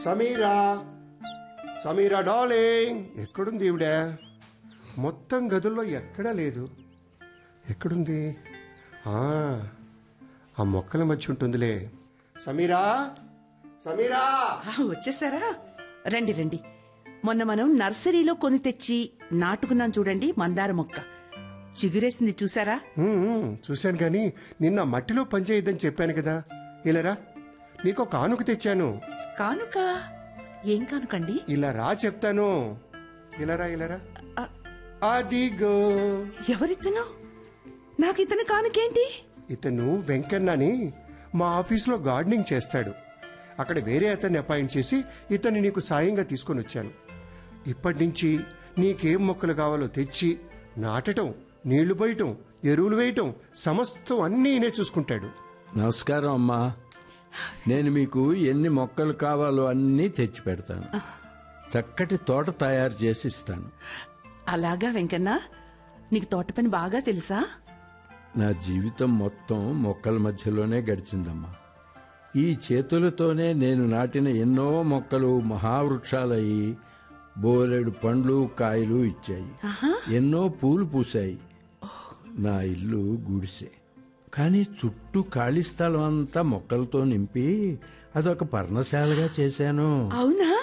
Sameera Sameera darling ఎక్కడుంది ఈవిడ మొత్తం గదుల్లో ఎక్కడా లేదు ఎక్కడుంది ఆ, ఆ మొక్కల మధ్య ఉంటుందిలే సమీరా సమీరా ఆ, వచ్చేసారా రండి రండి మొన్న మనం నర్సరీలో కొని తెచ్చి నాటుకున్నాం చూడండి మందార మొక్క చిగురేసింది చూసారా ఉమ్, ఉమ్, చూశాను కానీ నిన్న మట్టిలో పనిచేయద్దని చెప్పాను కదా ఇలారా నీకు కానుక తెచ్చాను కానుక ఏం కానుకండి ఇలా రా చెప్తాను ఇలారా ఇలారా ఆ, అదిగో ఎవరితను నాకు ఇతను కానుకేంటి ఇతను వెంకన్నని మా ఆఫీస్లో గార్డెనింగ్ చేస్తాడు అక్కడ వేరే అతన్ని అపాయింట్ చేసి ఇతన్ని నీకు సాయంగా తీసుకొని వచ్చాను ఇప్పటి నుంచి నీకేం మొక్కలు కావాలో తెచ్చి నాటటం నీళ్లు పోయటం ఎరువులు వేయటం సమస్తం అన్నీ ఈయనే చూసుకుంటాడు నమస్కారం అమ్మా నేను మీకు ఎన్ని మొక్కలు కావాలో అన్నీ తెచ్చి పెడతాను చక్కటి తోట తయారు చేసి ఇస్తాను అలాగా వెంకన్న నీకు తోట పని బాగా తెలుసా నా జీవితం మొత్తం మొక్కల మధ్యలోనే గడిచిందమ్మా ఈ చేతులతోనే నేను నాటిన ఎన్నో మొక్కలు మహావృక్షాలయ్యి బోలెడు పండ్లు కాయలు ఇచ్చాయి ఎన్నో పూలు పూసాయి నా ఇల్లు గుడిసె కానీ చుట్టూ ఖాళీ స్థలం అంతా మొక్కలతో నింపి అదొక పర్ణశాలగా చేశాను అవునా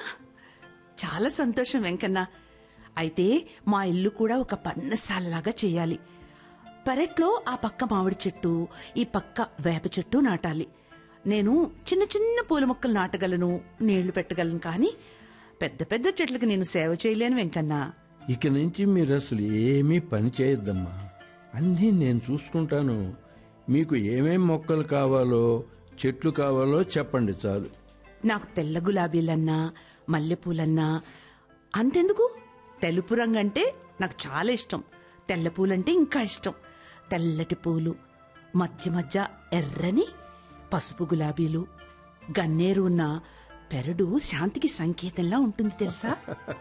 చాలా సంతోషం వెంకన్న అయితే మా ఇల్లు కూడా ఒక పన్నసాలలాగా చేయాలి పెరట్లో ఆ పక్క మామిడి చెట్టు ఈ పక్క వేప చెట్టు నాటాలి నేను చిన్న చిన్న పూల మొక్కలు నాటగలను నీళ్లు పెట్టగలను కానీ పెద్ద పెద్ద చెట్లకి నేను సేవ చేయలేను వెంకన్న ఇక నుంచి మీరు అసలు ఏమీ పని చేయొద్దమ్మా అన్నీ నేను చూసుకుంటాను మీకు ఏమేం మొక్కలు కావాలో చెట్లు కావాలో చెప్పండి చాలు నాకు తెల్ల గులాబీలన్నా మల్లెపూలన్నా అంతెందుకు తెలుపు రంగు అంటే నాకు చాలా ఇష్టం తెల్ల పూలంటే ఇంకా ఇష్టం తెల్లటి పూలు మధ్య మధ్య ఎర్రని పసుపు గులాబీలు గన్నేరు ఉన్న పెరడు శాంతికి సంకేతంలా ఉంటుంది తెలుసా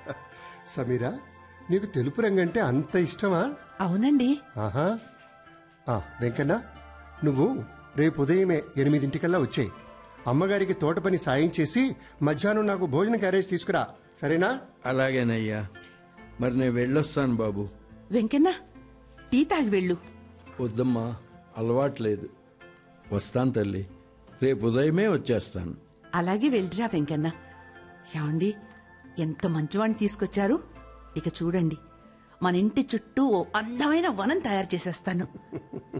సమీరా నీకు తెలుపు రంగు అంటే అంత ఇష్టమా అవునండి ఆహా ఆ, వెంకన్న నువ్వు రేపు ఉదయమే ఎనిమిదింటికల్లా వచ్చేయి అమ్మగారికి తోట పని సాయం చేసి మధ్యాహ్నం నాకు భోజన క్యారేజ్ తీసుకురా సరేనా అలాగేనయ్యా మరి నేను వెళ్ళొస్తాను బాబు వెంకన్న టీ తాగి వెళ్ళు వద్దమ్మా అలవాట్లేదు వస్తాను తల్లి రేపు ఉదయమే వచ్చేస్తాను అలాగే వెళ్ళిరా వెంకన్న ఏమండి ఎంత మంచివాడిని తీసుకొచ్చారు ఇక చూడండి మన ఇంటి చుట్టూ ఓ అందమైన వనం తయారు చేసేస్తాను